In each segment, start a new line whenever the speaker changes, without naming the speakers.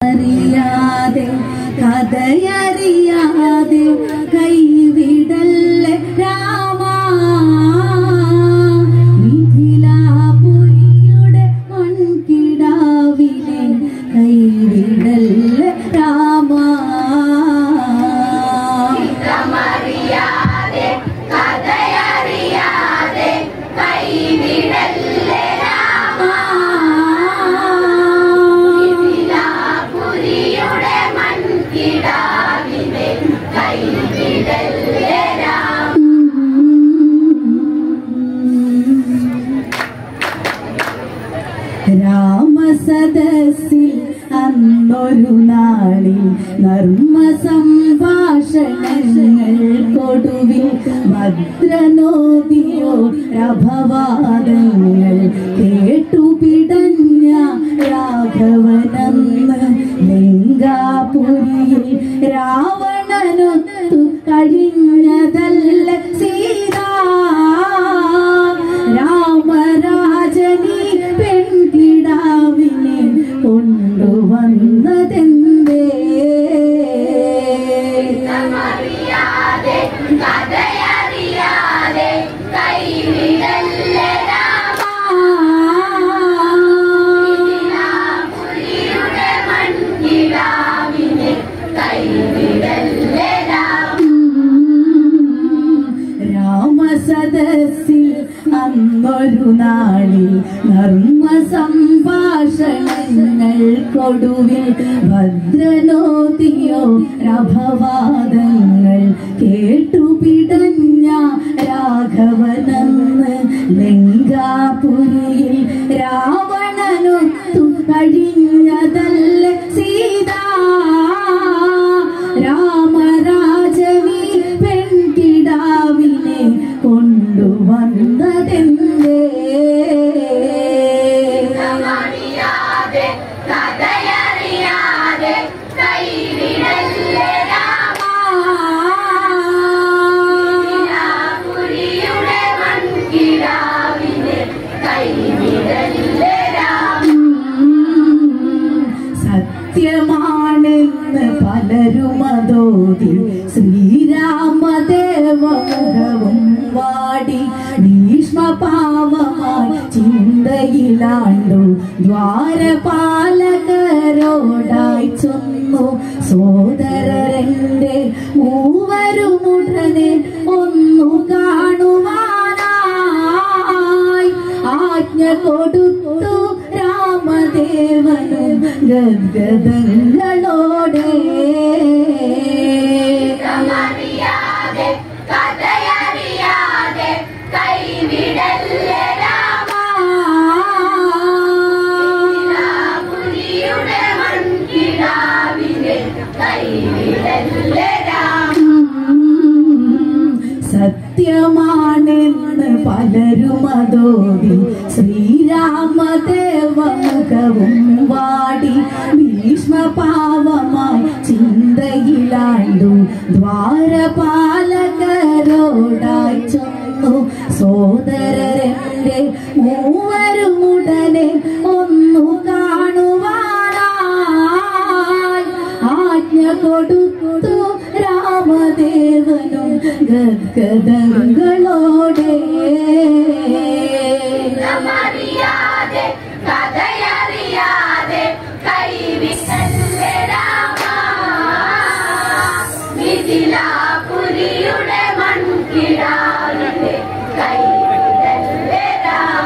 അറിയാതെ കഥയറിയാതെ കൈവിടല്ലേ രാമ മിഥിലാപുരിയുടെ മൺകിടാവിനെ കൈവിടല്ലേ രാമ രാമസദസ്സിൽ അന്നൊരു നാളിൽ നർമ്മ സംഭാഷണങ്ങൾ കൊടുവിൽ ഭദ്രനോദിയോ രഭവാദങ്ങൾ കേട്ടു പിടഞ്ഞ രാഘവനന്ന് ലങ്കാപുരിയിൽ രാവണനൊത്തു കഴിഞ്ഞതല്ല സീതാ രാമരാജനി പെൺകിടാവിനെ കൊണ്ടുവന്നതെന്തേ രാമസദസ്സിൽ അന്നൊരു നാളിൽ നർമ്മ സംഭാഷണങ്ങൾ കൊടുവിൽ ഭദ്രനോദിയോ രഭവാദങ്ങൾ കേട്ടു പിടഞ്ഞ രാഘവനെന്ന് ലങ്കാപുരിയിൽ രാവണനൊത്തു കഴിഞ്ഞതല്ല സീതാ രാമരാജനി പെൺകിടാവിനെ കൊണ്ടുവന്നതെന്തേ സത്യമാണെന്ന് പലരും അതോതി ശ്രീരാമദേവമുഖവും വാടി ഭീഷ്മപാവമായി ചിന്തയിലാണ്ടു ദ്വാരപാലകരോടായി ചൊന്നു സോദരന്റെ മൂവരുമുടനെ ഒന്നു കാണുവാനായി ആജ്ഞ കൊടുത്തു രാമദേവനും ഗദ്ഗതങ്ങളോടെ സത്യമാണെന്ന് പലരും അതോതി ശ്രീരാമദേവമുഖവും വാടി ഭീഷ്മപാവമായി ചിന്തയിലാണ്ടു ദ്വാരപാലകരോടായി ചൊന്നു സോദരന്റെ മൂവരുമുടനെ ഒന്നു കാണുവാനായി ആജ്ഞ കൊടുത്തു രാമദേവനും ഗദ്ഗതങ്ങളോടെ
പുരിയുടെ മൺകിടാവിന്റെ കൈവിടല്ലേ രാമ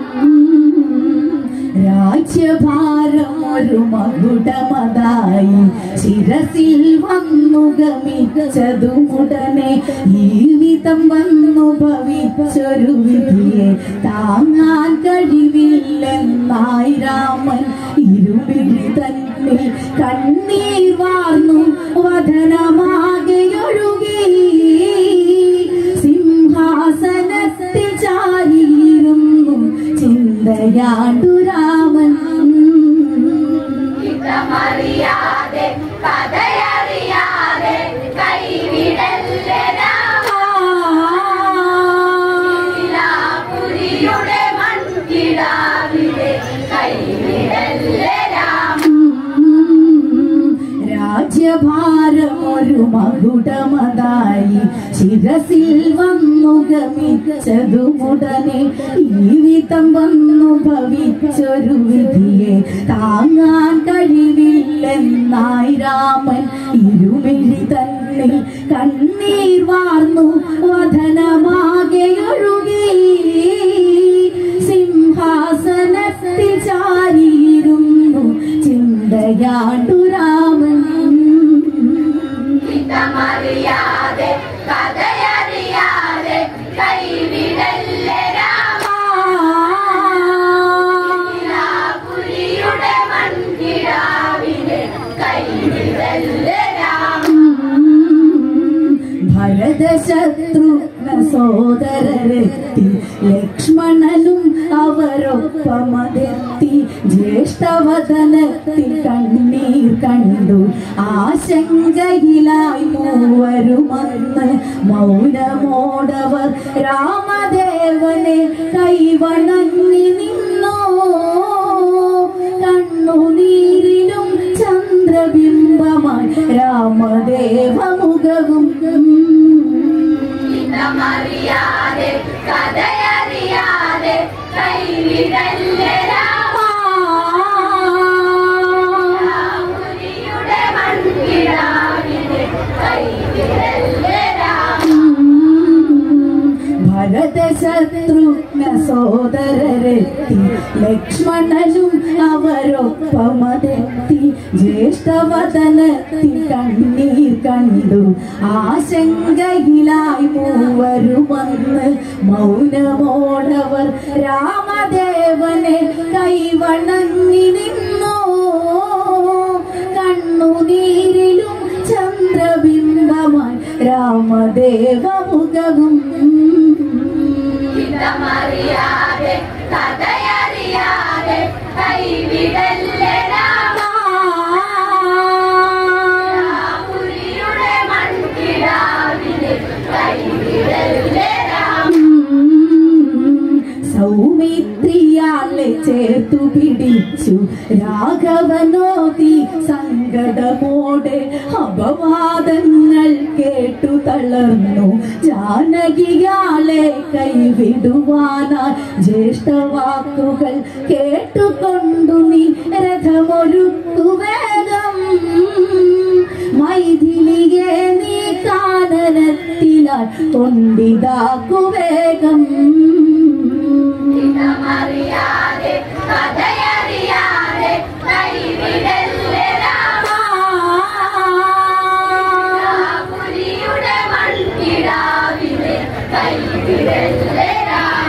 രാജ്യഭാരം ഒരു മകുടമതായി ശിരസിൽ വന്നു ഗമിച്ചതുമുടനെ ജീവിതം വന്നു ഭവിച്ചൊരു വിധിയെ താങ്ങാൻ കഴിവില്ലെന്നായി രാമൻ ഇരുപിടി തന്നിൽ കണ്ണീർ വാർന്നു വധനമാകെയൊഴുകി സിംഹാസനത്തിൽ ചാരിയിരുന്നു ചിന്തയാണ്ടു രാമൻ
ഇതമറിയാതെ കഥയറിയാതെ കൈവിടല്ലേ രാമ പുരിയുടെ മൺകിടാവിലെ കൈവിടല്ലേ രാമ
ഒരു മകുടമതായി ശിരസിൽ വന്നു ഗമിച്ചതുമുടനെ ജീവിതം വന്നു ഭവിച്ചൊരു വിധിയെ താങ്ങാൻ കഴിവില്ലെന്നായി രാമൻ ഇരുമിഴി തന്നിൽ കണ്ണീർ വാർന്നു വധനമാകെ ഒഴുകി സിംഹാസനത്തിൽ ചാരിയിരുന്നു ചിന്തയാണ്ടു രാമൻ
ഹിതമറിയാതെ കഥയറിയാതെ കൈവിടല്ലേ രാമ പുലിയുടെ മൺകിടാവിനെ കൈവിടല്ലേ രാമ
ഭരതശത്രുഘ്ന സോദരരെത്തി ലക്ഷ്മണനും അവരൊപ്പമതെത്തി ജ്യേഷ്ഠവദനത്തിൽ കണ്ണീർ കണ്ടു ആശങ്കയിലായി മൂവരുമന്ന് മൗനമോടവർ രാമദേവനെ കൈവണങ്ങി നിന്നോ കണ്ണുനീരിലും ചന്ദ്രബിംബമായി രാമദേവമുഖവും
ഹിതമറിയാതെ കഥയറിയാതെ കൈവിടല്ലേ രാമ പുലിയുടെ മൺകിടാവിനെ കൈവിടല്ലേ രാമ
ഭരതശത്രുഘ്ന സോദരരെത്തി ലക്ഷ്മണനും അവരൊപ്പമതെത്തി ജ്യേഷ്ഠവദനത്തിൽ കണ്ണീർ കണ്ടു ആശങ്കയിലായി മൂവരുമന്ന് മൗനമോടവർ രാമദേവനെ കൈവണങ്ങി നിന്നോ കണ്ണുനീരിലും ചന്ദ്രബിംബമായി രാമദേവമുഖവും
ഹിതമറിയാതെ കഥയറിയാതെ കൈവിടല്ലേ രാമ പുലിയുടെ മൺകിടാവിനെ കൈവിടല്ലേ രാമ
സൗമിത്രിയാളെ ചേർത്തു പിടിച്ചു രാഘവനോതി സങ്കടമോടെ അപവാദങ്ങൾ കേട്ടു തളർന്നു ജാനകിയാളെ കൈവിടുവാനായി ജ്യേഷ്ഠവാക്കുകൾ കേട്ടുകൊണ്ടു നീ രഥമൊരുക്കു വേഗം മൈഥിലിയെ നീ കാനനത്തിലാൽ കൊണ്ടിതാക്കു വേഗം
ഹിതമറിയാതെ കഥയറിയാതെ കൈവിടല്ലേ രാമ പുലിയുടെ മൺകിടാവിനെ കൈവിടല്ലേ രാമ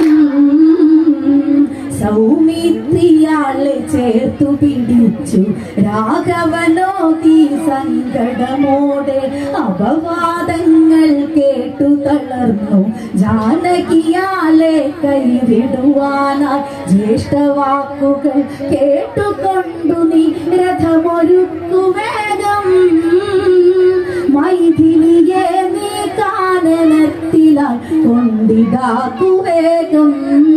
സൗമിത്രിയാളെ ചേർത്തു പിടിച്ചു രാഘവനോതി സങ്കടമോടെ അപവാദങ്ങൾ കേട്ടു തളർന്നു ജാനകിയാലെ കൈവിടുവാനായി ജ്യേഷ്ഠവാക്കുകൾ കേട്ടുകൊണ്ടു നീ രഥമൊരുക്കു വേഗം മൈഥിലിയെ നീ കാനനത്തിലാൽ കൊണ്ടിടാക്കു വേഗം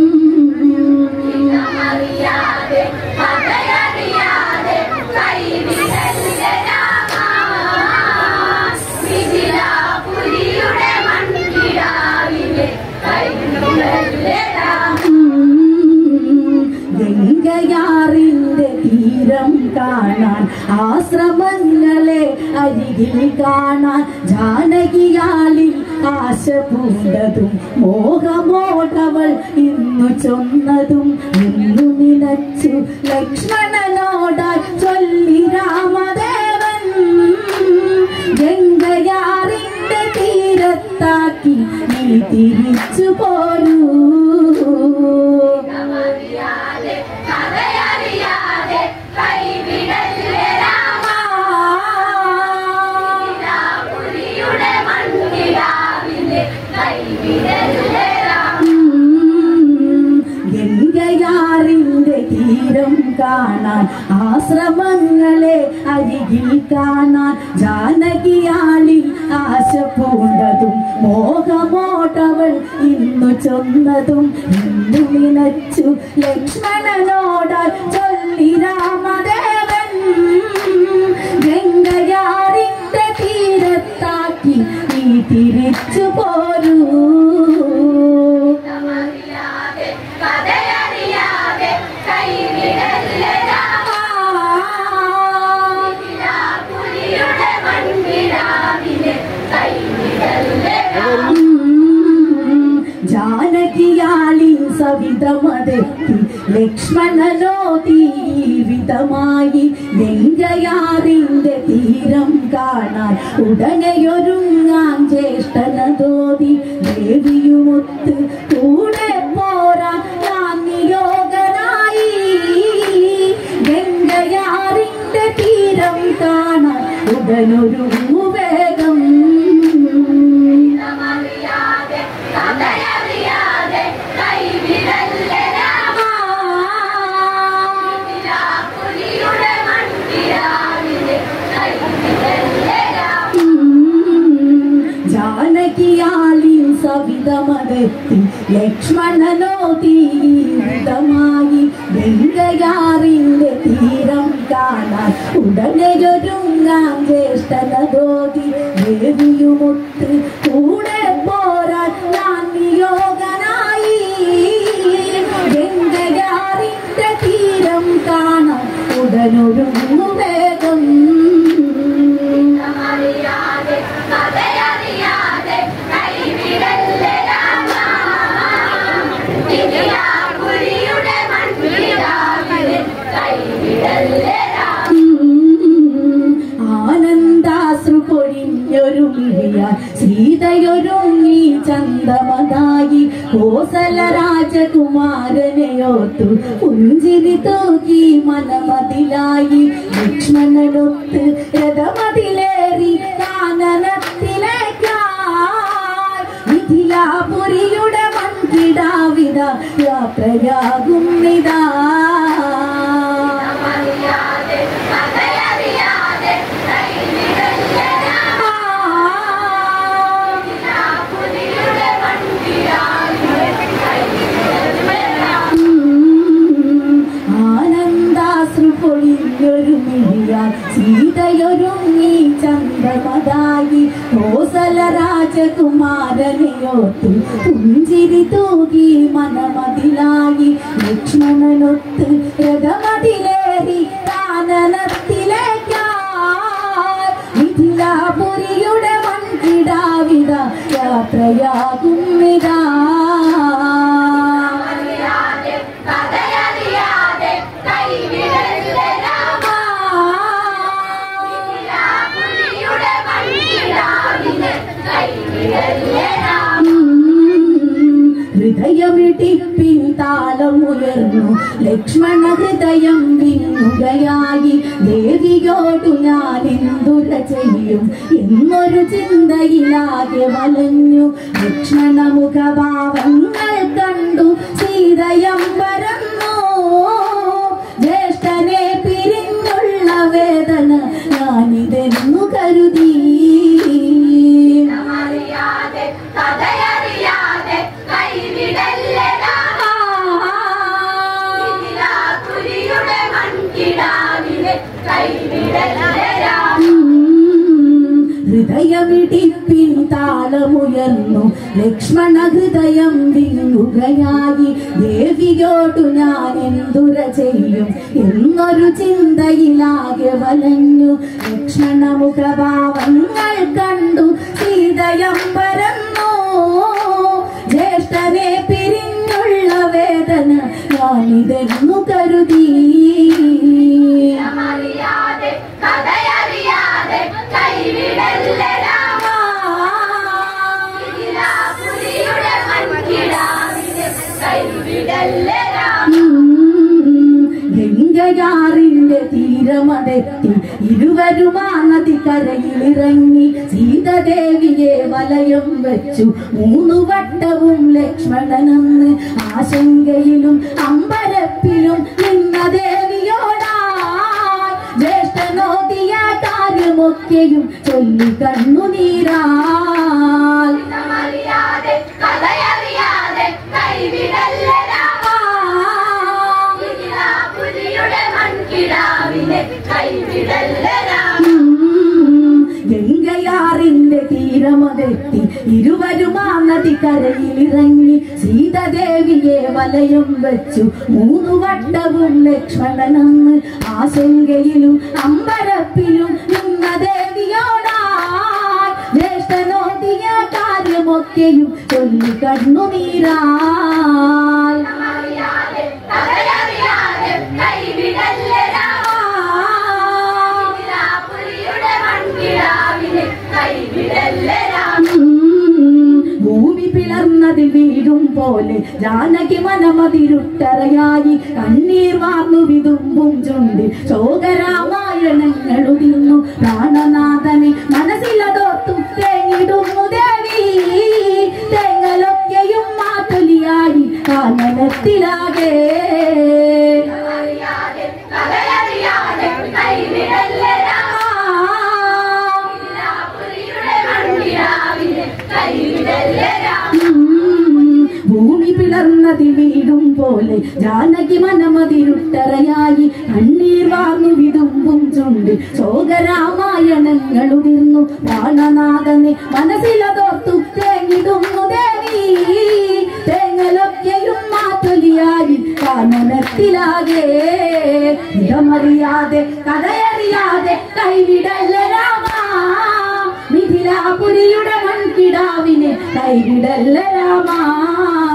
ഹിതമറിയാതെ കഥയറിയാതെ കൈവിടല്ലേ രാമ മിഥിലാപുരിയുടെ മൺകിടാവിനെ കൈവിടല്ലേ രാമ
ഗംഗയാറിന്റെ തീരം കാണാൻ ആശ്രമങ്ങളെ അരികിൽ കാണാൻ ജാനകിയാലിൽ ആശ പൂണ്ടതും മോഹമോടവൾ ഇന്നു ചൊന്നതും ഇന്നു നിലച്ചു ലക്ഷ്മണനോടായി ചൊല്ലി രാമദേവൻ ഗംഗയാറിന്റെ തീരത്താക്കി നീ തിരിച്ചു പോരൂ
അറിയാതെ കഥയറിയാതെ കൈവിടല്ലേ രാമ പുലിയുടെ മൺകിടാവിനെ കൈവിടല്ലേ രാമ
ഗംഗയാറിന്റെ തീരം കാണാൻ ആശ്രമങ്ങളെ അരികിൽ കാണാൻ ജാനകിയാളിൽ ആശ പൂണ്ടതും മോഹമോട്ടവൾ ഇന്നു ചൊന്നതും ഇന്നു നിനച്ചു ലക്ഷ്മണനോടാൽ ചൊല്ലി രാമദേവൻ ഗംഗയാറിന്റെ തീരത്ത നീ തിരിച്ചു പോരൂ
അറിയാതെ കഥയറിയാതെ കൈവിടല്ലേ രാമ പുലിയുടെ മൺകിടാവിനെ കൈവിടല്ലേ രാമ
ജാനകിയാളി സവിതമതെത്തി ലക്ഷ്മണനോ ജീവിതമായി ഗംഗയാറിന്റെ തീരം കാണാൻ ഉടനെയൊരുങ്ങാൻ ജ്യേഷ്ഠനതോതി ദേവിയുമൊത്ത് കൂടെ പോരാൻ ഞാൻ നിയോഗനായി ഗംഗയാറിന്റെ തീരം കാണാൻ ഉടനൊരു വേഗം
അറിയാതെ കഥയറിയാതെ കൈവിടല്ലേ രാമ പുലിയുടെ മൺകിടാവിനെ കൈവിടല്ലേ രാമ
ജാനകിയാളി സവിതമതെത്തി ലക്ഷ്മണനോ തീവിതമായി ഗംഗയാറിന്റെ തീരം കാണാൻ ഉടനെയൊരുങ്ങാൻ ജ്യേഷ്ഠനതോതി ദേവിയുമൊത്ത് കൂടെ പോരാൻ ഞാൻ നിയോഗനായി ഗംഗയാറിന്റെ തീരം കാണാൻ ഉടനൊരുങ്ങു വേഗം
അറിയാതെ കഥയറിയാതെ കൈവിടല്ലേ രാമ പുലിയുടെ മൺകിടാവിനെ കൈവിടല്ലേ രാമ
ആനന്ദാശ്രു പൊഴിഞ്ഞൊരു മിഴിയാൽ സീതയൊരുങ്ങി ചന്തമതായി കോസല രാജകുമാരനെയോർത്തു പുഞ്ചിരി തൂക്കി മനമതിലായി ലക്ഷ്മണനൊത്ത് രഥമതിലേറി കാനനത്തിലേക്കായി മിഥിലാപുരിയുടെ മൺകിടാവിത യാത്രയാകും നിതാ
അറിയാതെ കഥയറിയാതെ കൈവിടല്ലേ രാമ പുലിയുടെ മൺകിടാവിനെ കൈവിടല്ലേ രാമ
ആനന്ദാശ്രു പൊഴിഞ്ഞൊരു മിഴിയാൽ സീതയൊരുങ്ങി ചന്ദ്രമതായി കോസല രാജകുമാരനെയോർത്തു പുഞ്ചിരി തൂകി മനമതിലായി ലക്ഷ്മണനൊത്ത് രഥമതിലേറി കാനനത്തിലേക്കായി മിഥിലാപുരിയുടെ വൻകിടാവിത യാത്രയാകും നിതാ
അറിയാതെ കഥയറിയാതെ കൈവിടല്ലേ രാമ പുലിയുടെ മൺകിടാവിനെ കൈവിടല്ലേ രാമ
ഹൃദയമിടിപ്പിൻ താളമുയർന്നു ലക്ഷ്മണ ഹൃദയം വിങ്ങുകയായി ദേവിയോടു ഞാൻ എന്തുര ചെയ്യും എന്നൊരു ചിന്തയിലാകെ വലഞ്ഞു ലക്ഷ്മണ മുഖഭാവങ്ങൾ കണ്ടു സീതയം പരന്നു ജ്യേഷ്ഠനെ പിരിഞ്ഞുള്ള വേദന ഞാനിതെന്നു കരുതി
അറിയാതെ കഥയറിയാതെ കൈവിടല്ലേ രാമ പുലിയുടെ മൺകിടാവിനെ കൈവിടല്ലേ രാമ
ഹൃദയമിടിപ്പിൻ താളമുയർന്നു ലക്ഷ്മണ ഹൃദയം വിങ്ങുകയായി ദേവിയോടു ഞാൻ എന്തുര ചെയ്യും എന്നൊരു ചിന്തയിലാകെ വലഞ്ഞു ലക്ഷ്മണ മുഖഭാവങ്ങൾ കണ്ടു സീതയം പരന്നു ജ്യേഷ്ഠനെ പിരിഞ്ഞുള്ള വേദന ഞാനിതെന്നു കരുതി
അറിയാതെ കഥയറിയാതെ കൈവിടല്ലേ രാമ പുലിയുടെ മൺകിടാവിനെ കൈവിടല്ലേ രാമ
ഗംഗയാറിന്റെ തീരമതെത്തി ഇരുവരും ആ നദിക്കരയിലിറങ്ങി സീതദേവിയെ വലയം വെച്ചു മൂന്നു വട്ടവും ലക്ഷ്മണനെന്ന് ആശങ്കയിലും അമ്പരപ്പിലും നിന്ന ദേവിയോടായി ജ്യേഷ്ഠനോദിയ കാര്യമൊക്കെയും ചൊല്ലി കണ്ണുനീരാൽ
അറിയാതെ കഥയറിയാതെ കൈവിടല്ലേ രാമ പുലിയുടെ മൺകിടാവിനെ കൈവിടല്ലേ രാമ
ഗംഗയാറിന്റെ തീര തീരമതെത്തി ഇരുവരും ആ നദിക്കരയിലിറങ്ങി സീതദേവിയെ വലയം വെച്ചു മൂന്നു വട്ടവും ലക്ഷ്മണനന്ന് ആശങ്കയിലും അമ്പരപ്പിലും നിന്ന ദേവിയോടായി ജ്യേഷ്ഠനോദിയ കാര്യമൊക്കെയും ചൊല്ലി കണ്ണുനീരാൽ
അറിയാതെ കഥയറിയാതെ കൈവിടല്ലേ രാമ പുലിയുടെ മൺകിടാവിനെ കൈവിടല്ലേ രാമ
ഉം, ഭൂമി പിളർന്നതിൽ വീഴും പോലെ ജാനകി മനമതിരുട്ടറയായി കണ്ണീർ വാർന്നു വിതുമ്പും ചുണ്ടിൽ ശോകരാമായണങ്ങളുതിന്നു പ്രാണനാഥനെ മനസ്സിലതോർത്തു തേങ്ങിടുന്നു ദേവി തേങ്ങലൊക്കെയും മാതൊലിയായി കാനനത്തിലാകെ
അറിയാതെ കഥയറിയാതെ കൈവിടല്ലേ രാമ പുലിയുടെ മൺകിടാവിനെ കൈവിടല്ലേ രാമ
ഉം, ഭൂമി പിളർന്നതി വീടും പോലെ ജാനകി മനമതിരുട്ടറയായി കണ്ണീർ വാങ്ങി വിതുമ്പും ചുണ്ട് ശോകരാമായണങ്ങളുതിർന്നു പ്രാണനാഥനെ മനസ്സിലതോർത്തു തേങ്ങിടുന്നു ദേവി തേങ്ങലൊക്കെയും മാതൊലിയായി കാനനത്തിലാകെ ഇതമറിയാതെ കഥയറിയാതെ കൈവിടല്ല രാമ മിഥിലാപുരിയുടെ മൺകിടാവിനെ കൈവിടല്ല രാമ